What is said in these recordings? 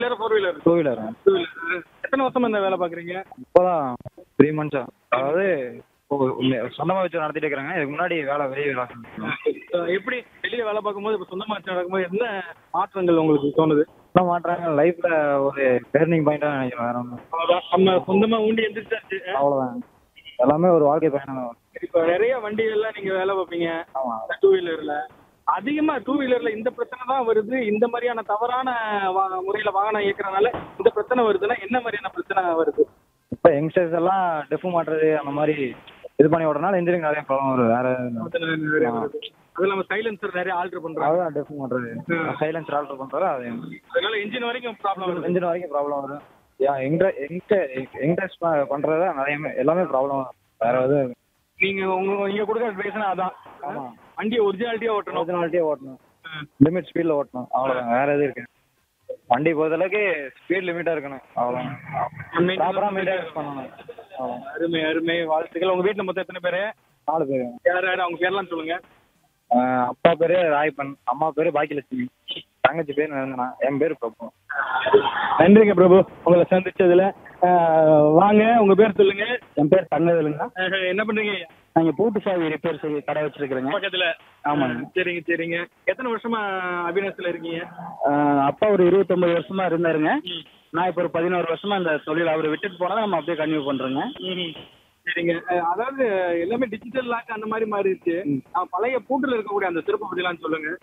Wheeler four wheeler two wheeler two wheeler எத்தனை வருஷமா இந்த வேலை பார்க்குறீங்க இப்போதான் த்ரீ மந்த்ஸா அதாவது சொந்தமாக வச்சு நடத்திட்டு இருக்கிறாங்க இதுக்கு முன்னாடி வேலை வெளியே வேலை செஞ்சேன். எப்படி வெளியே வேலை பார்க்கும்போது இப்போ சொந்தமாக வச்சு நடக்கும்போது என்ன மாற்றங்கள் உங்களுக்கு தோணுது என்ன மாட்டுறாங்க லைஃப்பில் ஒரு டேர்னிங் பாயிண்ட்டாக நினைக்கிறேன் வேற ஒன்றும் அவ்வளோதான் நம்ம சொந்தமாக ஊண்டி எந்திரிச்சாச்சு அவ்வளோதான் எல்லாமே ஒரு வாழ்க்கை பயணம் தான் இப்போ நிறைய வண்டிகள்லாம் நீங்கள் வேலை பார்ப்பீங்க ஆமாம் டூ வீலரில் அதிகமாக டூ வீலரில் இந்த பிரச்சனை தான் வருது இந்த மாதிரியான தவறான வா முறையில் வாகனம் இயக்குறதுனால இந்த பிரச்சனை வருதுன்னா என்ன மாதிரியான பிரச்சனை வருது இப்போ யங்ஸ்டர்ஸ் எல்லாம் டெஃப் மாட்டுறது அந்த மாதிரி இது பண்ணி விடுறதுனால இன்ஜினியரிங் நிறைய ப்ராப்ளம் வரும் வேற எதுவும் நிறைய வருது அது இல்லாமல் சைலன்சர் நிறைய ஆல்டர் பண்ணுறாங்க அதுதான் டெஃப் மாட்டுறது சைலன்ஸ் ஆல்டர் பண்ணுறது அது அதனால இன்ஜின் வரைக்கும் ப்ராப்ளம் வருது இன்ஜின் வரைக்கும் ப்ராப்ளம் வரும் எங்க எங்க எங்கஸ் பண்றது நிறைய எல்லாமே ப்ராப்ளம் வரும் வேற எதுவும் நீங்க உங்க நீங்க கொடுக்குற பேசினா அதான் ஆமா. வண்டியை ஒரிஜினாலிட்டியா ஓட்டணும் ஒரிஜினாலிட்டியே ஓட்டணும் லிமிட் ஸ்பீட்ல ஓட்டணும் அவ்வளவுதான் வேற எதுவும் இருக்கு வண்டி பொறுத்தளவுக்கு ஸ்பீட் லிமிட்டா இருக்கணும் அவ்வளவுதான் ப்ராப்பரா மெயின்டைன்ஸ் பண்ணணும் அவ்வளவுதான். அருமை அருமை வாழ்த்துக்கள் உங்க வீட்டுல மொத்தம் எத்தனை பேரு நாலு பேர் யார் யார் அவங்க பேர்லாம் சொல்லுங்க ஆஹ் அப்பா பேரு ராயப்பன் அம்மா பேரு பாக்கியலட்சுமி தங்கச்சி பேர் நிரஞ்சனா என் பேரு பிரபு நன்றிங்க பிரபு உங்களை சந்திச்சதுல ஆஹ் வாங்க உங்க பேர் சொல்லுங்க என் பேர் தங்கவேலுங்க ஆஹ் என்ன பண்றீங்க நாங்க பூட்டு சாவி ரிப்பேர் செய்ய கடை வச்சிருக்கிறேங்க பக்கத்துல ஆமாங்க. சரிங்க சரிங்க எத்தனை வருஷமா அபிநாஸ்ல இருக்கீங்க ஆஹ் அப்பா ஒரு இருபத்தொன்பது வருஷமா இருந்தாருங்க நான் இப்போ ஒரு பதினோரு வருஷமா இந்த தொழில் அவர் விட்டுட்டு போனா நம்ம அப்படியே கன்டினியூ பண்றோங்க ம். சரிங்க அஹ் அதாவது எல்லாமே டிஜிட்டல் லாக் அந்த மாதிரி மாறிடுச்சு ஆஹ் பழைய பூட்டுல இருக்கக்கூடிய அந்த சிறப்பு பத்திலாம் சொல்லுங்க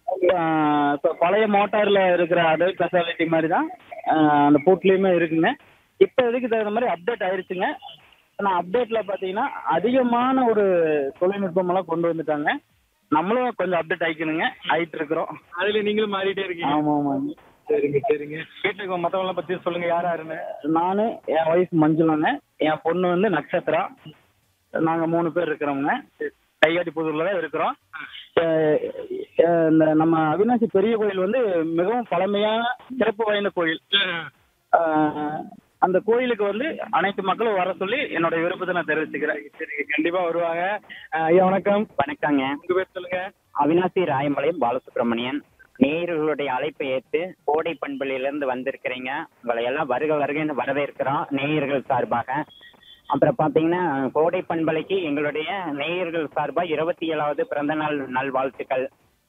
ஆஹ் இப்போ பழைய மோட்டார்ல இருக்கிற அதே ஸ்பெஷாலிட்டி மாதிரி தான் ஆஹ் அந்த பூட்லயுமே இருக்குங்க இப்போ இதுக்கு தகுந்த மாதிரி அப்டேட் ஆயிருச்சுங்க ஆனால் அப்டேட்ல பார்த்தீங்கன்னா அதிகமான ஒரு தொழில்நுட்பமெல்லாம் கொண்டு வந்துட்டாங்க நம்மளும் கொஞ்சம் அப்டேட் ஆயிக்கணுங்க ஆயிட்டு இருக்கிறோம் அதுல நீங்களும் மாறிட்டே இருக்கீங்க ஆமா ஆமாங்க சரிங்க சரிங்க வீட்டுக்கு மத்தவங்கள பத்தி சொல்லுங்க யார் யாருன்னு நான் என் ஒய்ஃப் மஞ்சுளாங்க என் பொண்ணு வந்து நட்சத்திரா நாங்க மூணு பேர் இருக்கிறோங்க கைகாட்டி புதூர்ல தான் இருக்கிறோம் அஹ் அஹ் இந்த நம்ம அவினாசி பெரிய கோயில் வந்து மிகவும் பழமையான சிறப்பு வாய்ந்த கோயில் அஹ் அந்த கோயிலுக்கு வந்து அனைத்து மக்களும் வர சொல்லி என்னோட விருப்பத்தை நான் தெரிவிச்சுக்கிறேன் சரிங்க கண்டிப்பா வருவாங்க அஹ் ஐயா வணக்கம் வணக்கங்க உங்க பேர் சொல்லுங்க அவினாசி ராயம்பாளையம் பாலசுப்ரமணியன் நேயர்களுடைய அழைப்பை ஏற்று கோடை பண்பலையிலிருந்து வந்திருக்கிறீங்க உங்களை எல்லாம் வருக வருகன்னு வரவேற்கிறோம் நேயர்கள் சார்பாக அப்புறம் பார்த்தீங்கன்னா கோடை பண்பலைக்கு எங்களுடைய நேயர்கள் சார்பாக இருபத்தி ஏழாவது பிறந்த நாள் நல்வாழ்த்துக்கள்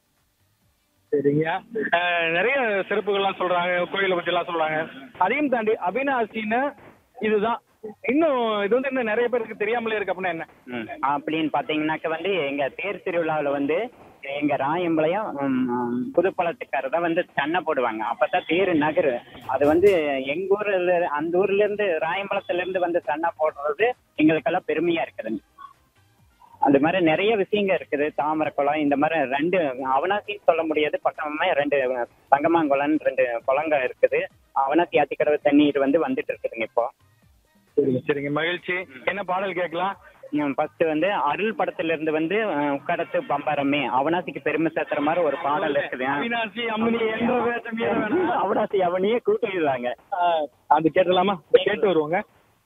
சரிங்க அஹ் நிறைய சிறப்புகள்லாம் சொல்றாங்க கோயிலை பத்தி எல்லாம் சொல்றாங்க அதையும் தாண்டி அபிநாசின்னு இதுதான் இன்னும் இது வந்து இன்னும் நிறைய பேருக்கு தெரியாமலே இருக்கு அப்படின்னா என்ன ம், அப்படின்னு பார்த்தீங்கன்னாக்க வந்து எங்க தேர் திருவிழாவில் வந்து எங்க ராயம்பாளையம் ம், ம், புதுப்பழத்துக்கார தான் வந்து சண்டை போடுவாங்க அப்பதான் தேர் நகரு அது வந்து எங்க ஊர்ல அந்த ஊர்ல இருந்து ராயம்பாளத்துல இருந்து வந்து சண்டை போடுறது எங்களுக்கெல்லாம் பெருமையா இருக்குதுங்க அந்த மாதிரி நிறைய விஷயங்க இருக்குது தாமரைக்குளம் இந்த மாதிரி ரெண்டு அவனாசின்னு சொல்ல முடியாது பக்கமே ரெண்டு தங்கமாங்குளம் ரெண்டு குளங்க இருக்குது அவனாசி ஆத்திக்கடவு தண்ணீர் வந்து வந்துட்டு இருக்குதுங்க இப்போ சரிங்க சரிங்க மகிழ்ச்சி என்ன பாடல் கேட்கலாம் ஃபர்ஸ்ட் வந்து அருள் படத்துல இருந்து வந்து அஹ், உக்கடத்து பம்பரமே அவனாசிக்கு பெருமை சேர்த்துற மாதிரி ஒரு பாடல் இருக்குது அவினாசி அம்மனி என்ற வேஷம் ஏற வேணாம். அவனாசி அவனையே கூட்டிடுவாங்க அஹ் அது கேட்டலாமா கேட்டு வருவோங்க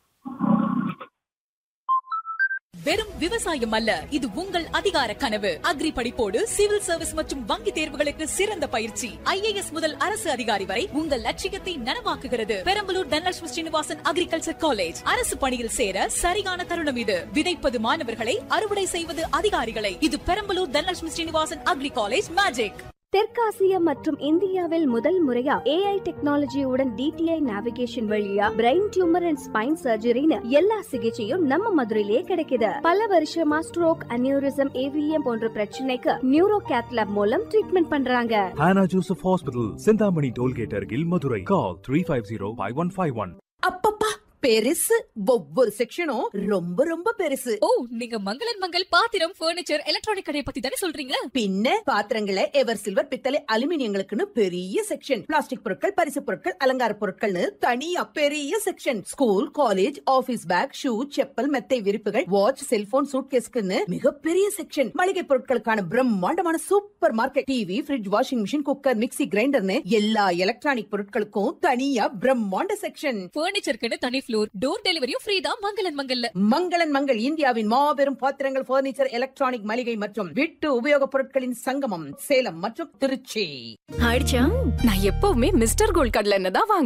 வெறும் விவசாயம் அல்ல இது உங்கள் அதிகார கனவு அக்ரி படிப்போடு சிவில் சர்வீஸ் மற்றும் வங்கி தேர்வுகளுக்கு சிறந்த பயிற்சி ஐஏஎஸ் முதல் அரசு அதிகாரி வரை உங்கள் லட்சியத்தை நனவாக்குகிறது பெரம்பலூர் தனலட்சுமி ஸ்ரீனிவாசன் அக்ரிகல்ச்சர் காலேஜ் அரசு பணியில் சேர சரியான தருணம் இது விதைப்பது மாணவர்களை அறுவடை செய்வது அதிகாரிகளை இது Perambalur Dhanalakshmi Srinivasan agri college magic தெற்காசியா மற்றும் இந்தியாவில் முதல் முறையா ஏஐ டெக்னாலஜியுடன் டிடிஐ நேவிகேஷன் வழியா பிரெயின் டியூமர் அண்ட் ஸ்பைன் சர்ஜரின்னு எல்லா சிகிச்சையும் நம்ம மதுரையிலேயே கிடைக்குது பல வருஷமா ஸ்ட்ரோக் அனியூரிசம் ஏவிஎம் போன்ற பிரச்சனைக்கு நியூரோ கேத்லாப் மூலம் ட்ரீட்மெண்ட் பண்றாங்க Hannah Joseph Hospital, Sindhamani Tollgate Argil, Madurai. Call 350-5151. அப்பப்பா பெருசு ஒவ்வொரு செக்ஷனும் ரொம்ப ரொம்ப பெருசு ஓ நீங்க மங்களன் மங்கள் பாத்திரம் பர்னிச்சர் எலக்ட்ரானிக் கடையை பத்தி தானே சொல்றீங்க பின்ன பாத்திரங்களை எவர் சில்வர் பித்தளை அலுமினியங்களுக்குன்னு பெரிய செக்ஷன் பிளாஸ்டிக் பொருட்கள் பரிசு பொருட்கள் அலங்கார பொருட்கள்னு தனியா பெரிய section school college office bag shoe chappal மெத்தை விரிப்புகள் வாட்ச் செல்போன் சூட்கேஸ்க்குன்னு மிகப்பெரிய செக்ஷன் மளிகை பொருட்களுக்கான பிரம்மாண்டமான supermarket TV fridge washing machine cooker mixie கிரைண்டர்னு எல்லா எலக்ட்ரானிக் பொருட்களுக்கும் தனியா பிரம்மாண்ட செக்ஷன் பர்னிச்சருக்குன்னு தனி ஃப்ளோர் டோர் டெலிவரியும் ஃப்ரீ தான் மங்களன் மங்கல்ல மங்களன் மங்கள் இந்தியாவின் மாபெரும் பாத்திரங்கள் பர்னிச்சர் எலக்ட்ரானிக் மளிகை மற்றும் வீட்டு உபயோகப் பொருட்களின் சங்கமம் சேலம் மற்றும் திருச்சி அடிச்சா நான் எப்பவுமே மிஸ்டர் கோல்ட் கடலை எண்ணெய் தான் வாங்குவேன்